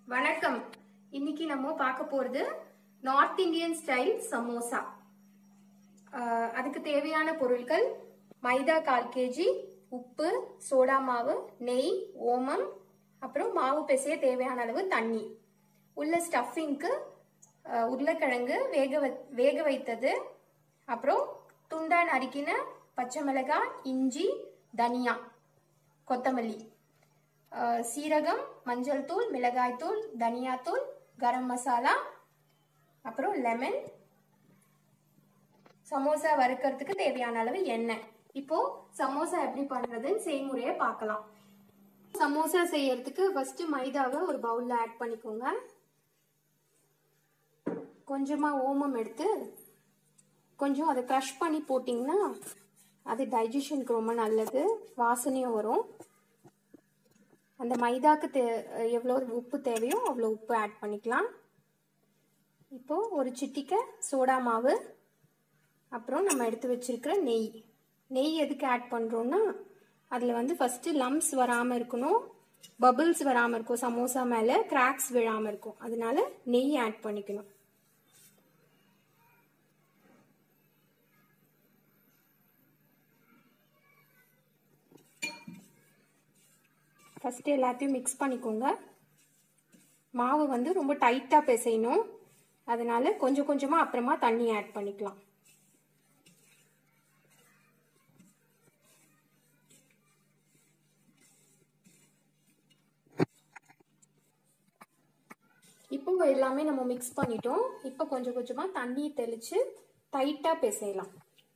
வணக்கம் இன்னைக்கு நம்ம பார்க்க போறது நார்த் இந்தியன் ஸ்டைல் சமோசா ஆஹ் அதுக்கு தேவையான பொருட்கள் மைதா கால் கேஜி உப்பு சோடா மாவு நெய் ஓமம் அப்புறம் மாவு பிசைய தேவையான அளவு தண்ணி உள்ள ஸ்டஃபிங்க்கு உருளைக்கிழங்கு வேக வ- வேக வைத்தது அப்புறம் துண்டா நறுக்கின பச்சை மிளகாய் இஞ்சி தனியா கொத்தமல்லி அஹ் சீரகம் மஞ்சள் தூள் மிளகாய் தூள் தனியாத்தூள் கரம் மசாலா அப்புறம் லெமன் சமோசா வறுக்கிறதுக்கு தேவையான அளவு எண்ணெய் இப்போ சமோசா எப்படி பண்றதுன்னு செய்முறையை பார்க்கலாம் சமோசா செய்யறதுக்கு ஃபர்ஸ்ட் மைதாவை ஒரு பவுல்ல ஆட் பண்ணிக்கோங்க கொஞ்சமா ஓமம் எடுத்து கொஞ்சம் அதை க்ரஷ் பண்ணி போட்டிங்கன்னா அது டைஜஷனுக்கு ரொம்ப நல்லது வாசனையும் வரும் அந்த மைதாக்கு தே எவ்வளோ உப்பு தேவையோ அவ்வளோ உப்பு ஆட் பண்ணிக்கலாம் இப்போ ஒரு சிட்டிக்கை சோடா மாவு அப்புறம் நம்ம எடுத்து வச்சிருக்கிற நெய் நெய் எதுக்கு ஆட் பண்ணுறோன்னா அதில் வந்து ஃபஸ்ட்டு லம்ஸ் வராமல் இருக்கணும் பபிள்ஸ் வராமல் இருக்கும் சமோசா மேலே கிராக்ஸ் விழாமல் இருக்கும் அதனால நெய் ஆட் பண்ணிக்கணும் ஃபஸ்ட்டு எல்லாத்தையும் மிக்ஸ் பண்ணிக்கோங்க மாவு வந்து ரொம்ப டைட்டாக பிசையணும் அதனால கொஞ்சம் கொஞ்சமாக அப்புறமா தண்ணி ஆட் பண்ணிக்கலாம் இப்போ எல்லாமே நம்ம மிக்ஸ் பண்ணிட்டோம் இப்போ கொஞ்சம் கொஞ்சமாக தண்ணி தெளித்து டைட்டாக பிசையலாம்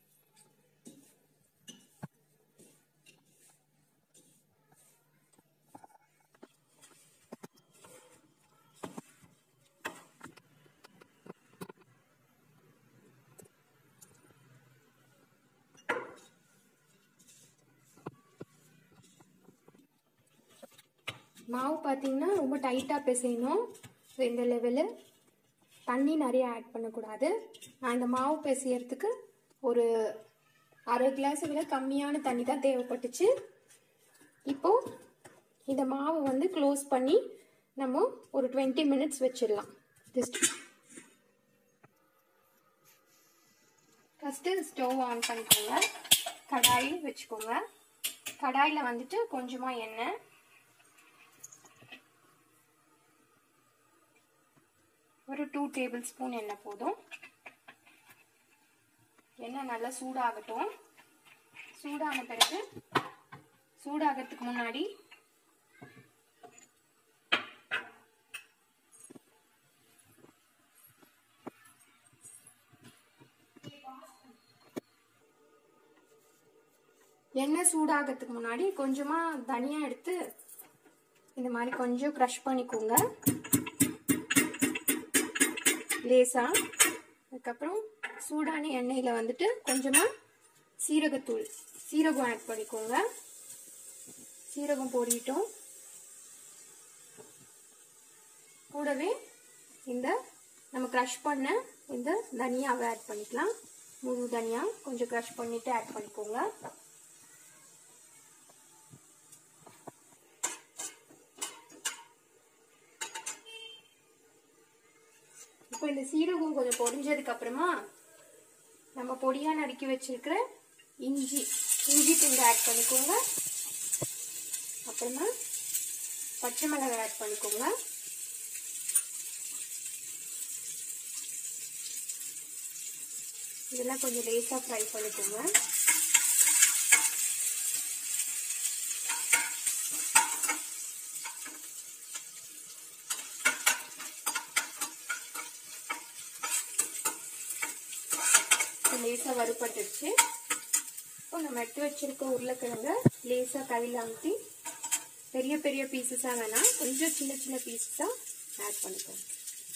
மாவு பார்த்தீங்கன்னா ரொம்ப டைட்டாக பிசையணும் ஸோ இந்த லெவலு தண்ணி நிறைய ஆட் பண்ணக்கூடாது நான் இந்த மாவு பிசையறதுக்கு ஒரு அரை கிளாஸை விட கம்மியான தண்ணி தான் தேவைப்பட்டுச்சு இப்போ இந்த மாவை வந்து க்ளோஸ் பண்ணி நம்ம ஒரு டுவெண்ட்டி மினிட்ஸ் வச்சிடலாம் ஜஸ்ட் ஃபஸ்ட்டு ஸ்டவ் ஆன் பண்ணிக்கோங்க கடாய் வச்சுக்கோங்க கடாயில் வந்துட்டு கொஞ்சமாக எண்ணெய் ஒரு டூ டேபிள் ஸ்பூன் எண்ணெய் போதும் எண்ணெய் நல்லா சூடாகட்டும் சூடான பிறகு சூடாகிறதுக்கு முன்னாடி எண்ணெய் சூடாகிறதுக்கு முன்னாடி கொஞ்சமாக தனியாக எடுத்து இந்த மாதிரி கொஞ்சம் க்ரஷ் பண்ணிக்கோங்க லேசா அதுக்கப்புறம் சூடான எண்ணெயில் வந்துட்டு கொஞ்சமாக சீரகத்தூள் சீரகம் ஆட் பண்ணிக்கோங்க சீரகம் பொரியிட்டோம் கூடவே இந்த நம்ம க்ரஷ் பண்ண இந்த தனியாவை ஆட் பண்ணிக்கலாம் முழு தனியா கொஞ்சம் க்ரஷ் பண்ணிட்டு ஆட் பண்ணிக்கோங்க இப்போ இந்த சீரகம் கொஞ்சம் பொரிஞ்சதுக்கு அப்புறமா நம்ம பொடியா நறுக்கி வச்சிருக்கிற இஞ்சி இஞ்சி துண்டு ஆட் பண்ணிக்கோங்க அப்புறமா பச்சை மிளகாய் ஆட் பண்ணிக்கோங்க இதெல்லாம் கொஞ்சம் லேசா ஃப்ரை பண்ணிக்கோங்க லேசாக வறுபட்டுருச்சு இப்போ நம்ம எடுத்து வச்சிருக்க உருளைக்கிழங்க லேசாக கையில் அமுத்தி பெரிய பெரிய பீசஸாக வேணாம் கொஞ்சம் சின்ன சின்ன பீசஸாக ஆட் பண்ணிக்கோங்க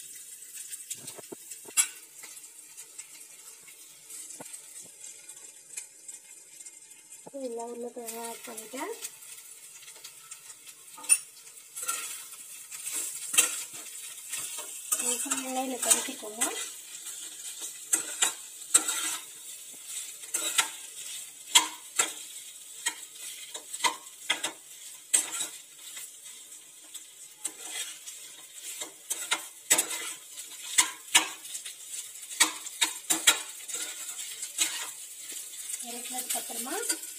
எல்லா உருளைக்கிழங்கும் ஆட் பண்ணிட்டேன் எண்ணெயில் கலக்கிக்கோங்க வதக்கினதுக்கு அப்புறமா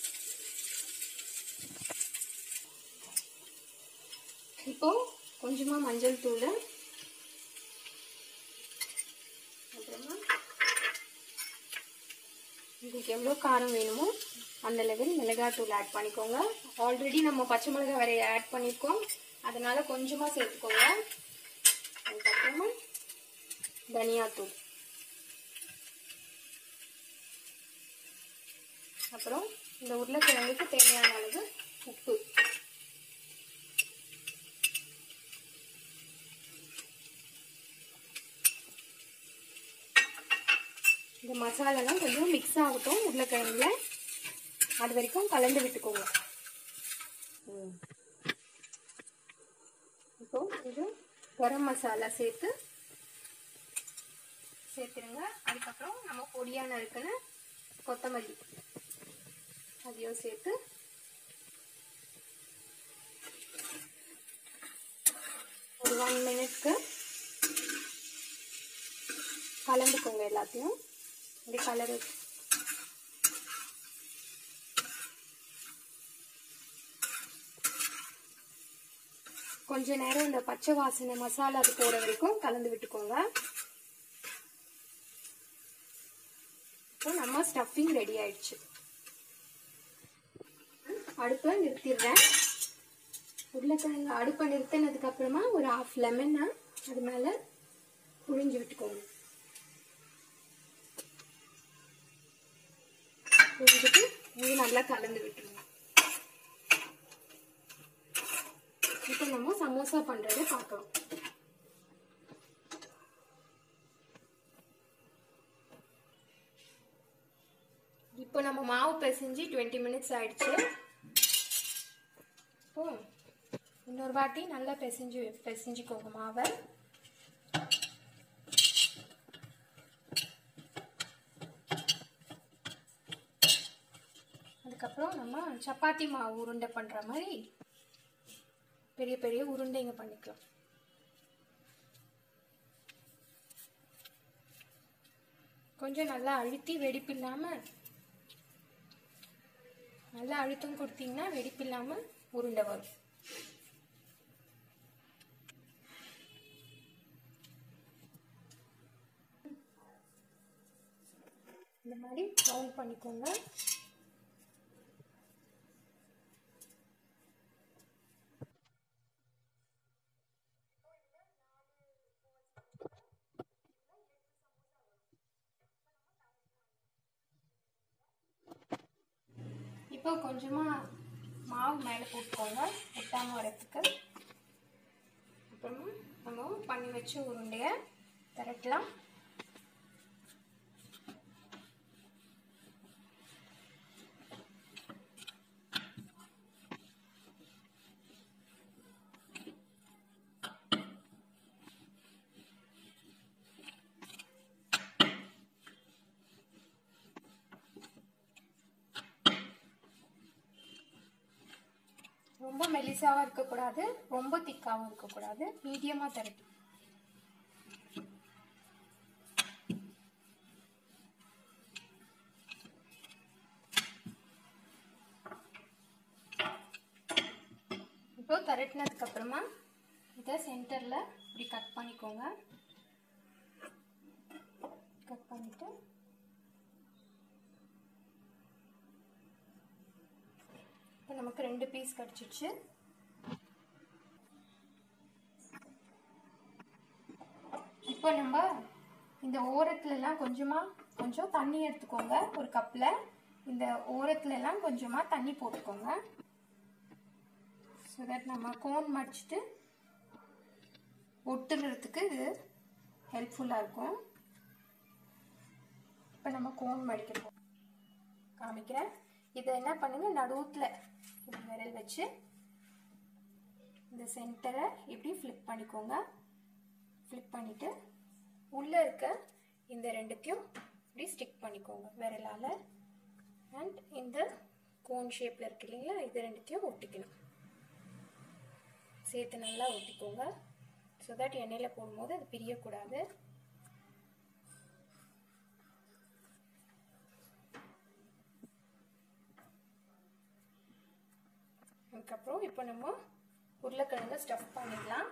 இப்போ கொஞ்சமா மஞ்சள் தூள் அப்புறமா உங்களுக்கு எவ்வளோ காரம் வேணுமோ அந்த லெவல் மிளகாத்தூள் ஆட் பண்ணிக்கோங்க ஆல்ரெடி நம்ம பச்சை மிளகாய் வரைய ஆட் பண்ணியிருக்கோம் அதனால கொஞ்சமாக சேர்த்துக்கோங்க அதுக்கப்புறமா தனியாத்தூள் அப்புறம் இந்த உருளைக்கிழங்குக்கு தேவையான அளவு உப்பு இந்த மசாலாலாம் கொஞ்சம் மிக்ஸ் ஆகட்டும் உருளைக்கிழங்குல அது வரைக்கும் கலந்து விட்டுக்கோங்க இப்போ கொஞ்சம் கரம் மசாலா சேர்த்து சேர்த்துருங்க அதுக்கப்புறம் நம்ம பொடியான இருக்குன்னு கொத்தமல்லி அதையும் சேர்த்து ஒரு ஒன் மினிட்க்கு கலந்துக்கோங்க எல்லாத்தையும் இப்படி கலர் கொஞ்ச நேரம் இந்த பச்சை வாசனை மசாலா அது போற வரைக்கும் கலந்து விட்டுக்கோங்க இப்போ நம்ம ஸ்டஃபிங் ரெடி ஆயிடுச்சு அடுப்பை நிறுத்திடுறேன் உருளைக்கிழங்கு அடுப்பை நிறுத்தினதுக்கு அப்புறமா ஒரு ஹாஃப் லெமனை அது மேலே புழிஞ்சு விட்டுக்கோங்க புழிஞ்சிட்டு இது நல்லா கலந்து விட்டுருங்க இப்போ நம்ம சமோசா பண்றதை பார்க்கலாம் இப்போ நம்ம மாவு பிசைஞ்சு டுவெண்ட்டி மினிட்ஸ் ஆயிடுச்சு இப்போ இன்னொரு வாட்டி நல்லா பிசைஞ்சு பிசைஞ்சுக்கோங்க மாவை அதுக்கப்புறம் நம்ம சப்பாத்தி மாவு உருண்டை பண்ணுற மாதிரி பெரிய பெரிய உருண்டைங்க பண்ணிக்கலாம் கொஞ்சம் நல்லா அழுத்தி வெடிப்பில்லாமல் நல்லா அழுத்தம் கொடுத்தீங்கன்னா வெடிப்பில்லாமல் உருண்டை வரும் இந்த மாதிரி ரவுண்ட் பண்ணிக்கோங்க இப்போ கொஞ்சமாக மாவு மேலே போட்டுக்கோங்க ஒட்டாமல் வரத்துக்கு அப்புறமா நம்ம பண்ணி வச்ச உருண்டையை திரட்டலாம் ரொம்ப மெலிசாவும் இருக்கக்கூடாது ரொம்ப திக்காவும் இருக்கக்கூடாது மீடியமாக திரட்டி இப்போ திரட்டினதுக்கு அப்புறமா இதை சென்டரில் இப்படி கட் பண்ணிக்கோங்க கட் பண்ணிட்டு இப்போ நமக்கு ரெண்டு பீஸ் கிடச்சிச்சு இப்போ நம்ம இந்த ஓரத்துலலாம் கொஞ்சமாக கொஞ்சம் தண்ணி எடுத்துக்கோங்க ஒரு கப்பில் இந்த ஓரத்துலலாம் கொஞ்சமாக தண்ணி போட்டுக்கோங்க ஸோ தட் நம்ம கோன் மடிச்சிட்டு ஒட்டுறதுக்கு இது ஹெல்ப்ஃபுல்லாக இருக்கும் இப்போ நம்ம கோன் மடிக்க போ காமிக்கிறேன் இதை என்ன பண்ணுங்க நடுவுத்தில் இப்படி விரல் வச்சு இந்த சென்டரை இப்படி ஃப்ளிப் பண்ணிக்கோங்க ஃப்ளிப் பண்ணிவிட்டு உள்ளே இருக்க இந்த ரெண்டுத்தையும் இப்படி ஸ்டிக் பண்ணிக்கோங்க விரலால் அண்ட் இந்த கோன் ஷேப்பில் இருக்கு இல்லைங்களா இது ரெண்டுத்தையும் ஒட்டிக்கணும் சேர்த்து நல்லா ஒட்டிக்கோங்க ஸோ தட் எண்ணெயில் போடும்போது அது பிரியக்கூடாது அதுக்கப்புறம் இப்போ நம்ம உருளைக்கிழங்கு ஸ்டஃப் பண்ணிடலாம்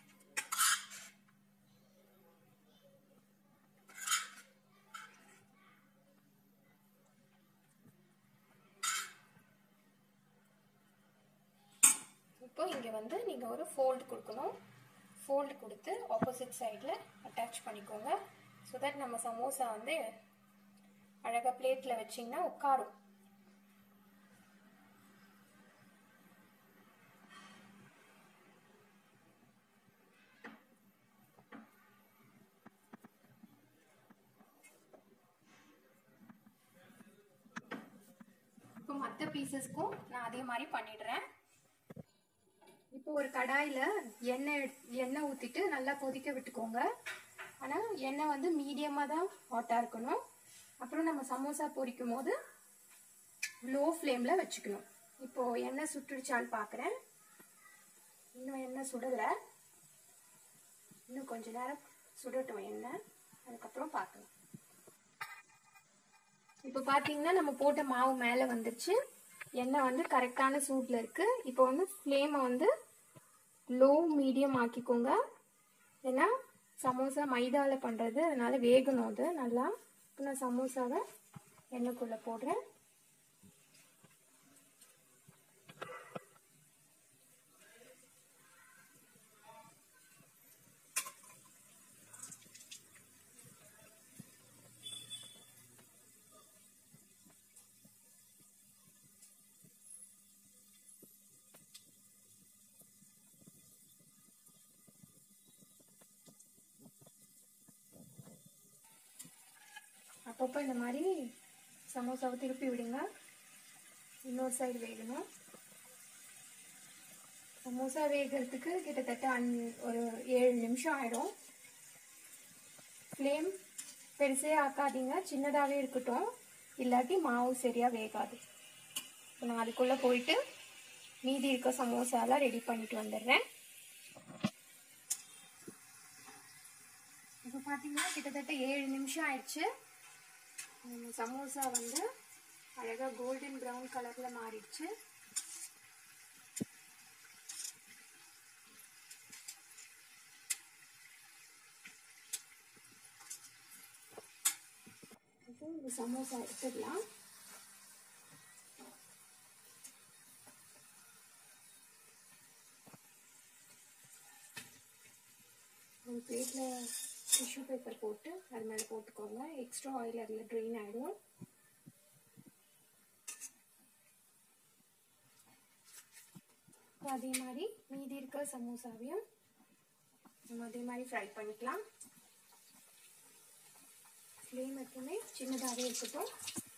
இப்போ இங்கே வந்து நீங்கள் ஒரு ஃபோல்டு கொடுக்கணும் ஃபோல்டு கொடுத்து ஆப்போசிட் சைடில் அட்டாச் பண்ணிக்கோங்க ஸோ தட் நம்ம சமோசா வந்து அழகாக பிளேட்டில் வச்சிங்கன்னா உட்காரும் இப்போ மற்ற பீசஸ்க்கும் நான் அதே மாதிரி பண்ணிடுறேன் இப்போ ஒரு கடாயில் எண்ணெய் எண்ணெய் ஊற்றிட்டு நல்லா கொதிக்க விட்டுக்கோங்க ஆனால் எண்ணெய் வந்து மீடியமாக தான் ஹாட்டாக இருக்கணும் அப்புறம் நம்ம சமோசா பொரிக்கும் போது லோ ஃப்ளேமில் வச்சுக்கணும் இப்போ எண்ணெய் சுட்டுடுச்சான்னு பார்க்குறேன் இன்னும் எண்ணெய் சுடலை இன்னும் கொஞ்ச நேரம் சுடட்டும் எண்ணெய் அதுக்கப்புறம் பார்க்கலாம் இப்போ பார்த்தீங்கன்னா நம்ம போட்ட மாவு மேலே வந்துருச்சு எண்ணெய் வந்து கரெக்டான சூட்டில் இருக்குது இப்போ வந்து ஃப்ளேமை வந்து லோ மீடியம் ஆக்கிக்கோங்க ஏன்னா சமோசா மைதாவில் பண்ணுறது அதனால் வேகணும் அது நல்லா இப்போ நான் சமோசாவை எண்ணெய்க்குள்ளே போடுறேன் அப்பப்போ இந்த மாதிரி சமோசாவை திருப்பி விடுங்க இன்னொரு சைடு வேகணும் சமோசா வேகிறதுக்கு கிட்டத்தட்ட அன் ஒரு ஏழு நிமிஷம் ஆயிடும் ஃப்ளேம் பெருசே ஆக்காதீங்க சின்னதாகவே இருக்கட்டும் இல்லாட்டி மாவு சரியாக வேகாது இப்போ நான் அதுக்குள்ளே போயிட்டு மீதி இருக்க சமோசாலாம் ரெடி பண்ணிட்டு வந்துடுறேன் இப்போ பார்த்தீங்கன்னா கிட்டத்தட்ட ஏழு நிமிஷம் ஆயிடுச்சு சமோசா வந்து அழகாக கோல்டன் ப்ரௌன் கலரில் மாறிடுச்சு இப்போ இந்த சமோசா எடுத்துடலாம் ஒரு பிளேட்டில் டிஷ்யூ பேப்பர் போட்டு அது மேலே போட்டுக்கோங்க எக்ஸ்ட்ரா ஆயில் அதில் ட்ரெயின் ஆகிடும் அதே மாதிரி மீதி இருக்க சமோசாவையும் நம்ம அதே மாதிரி ஃப்ரை பண்ணிக்கலாம் ஃப்ளேம் எப்பவுமே சின்னதாகவே இருக்கட்டும்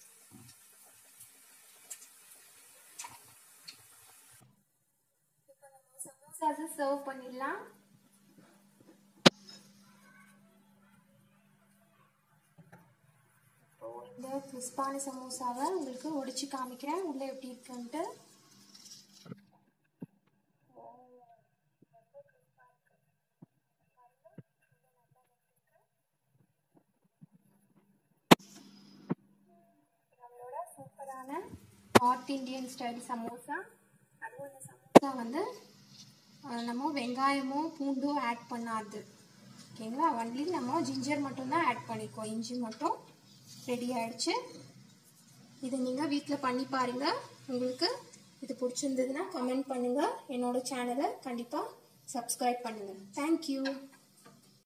இப்போ நம்ம சமோசாஸை சர்வ் பண்ணிடலாம் இந்த கிறிஸ்பான சமோசாவை உங்களுக்கு உடைச்சு காமிக்கிறேன் உள்ளே எப்படி இருக்குன்ட்டு நம்மளோட சூப்பரான நார்த் இந்தியன் ஸ்டைல் சமோசா அதுவும் இந்த சமோசா வந்து அஹ், நம்ம வெங்காயமோ பூண்டோ ஆட் பண்ணாது ஓகேங்களா ஒன்லி நம்ம ஜிஞ்சர் மட்டும்தான் ஆட் பண்ணிக்கோ இஞ்சி மட்டும் ரெடி ஆயிடுச்சு இதை நீங்கள் வீட்டில் பண்ணி பாருங்கள் உங்களுக்கு இது பிடிச்சிருந்ததுன்னா கமெண்ட் பண்ணுங்கள் என்னோட சேனலை கண்டிப்பாக சப்ஸ்கிரைப் பண்ணுங்கள் தேங்க்யூ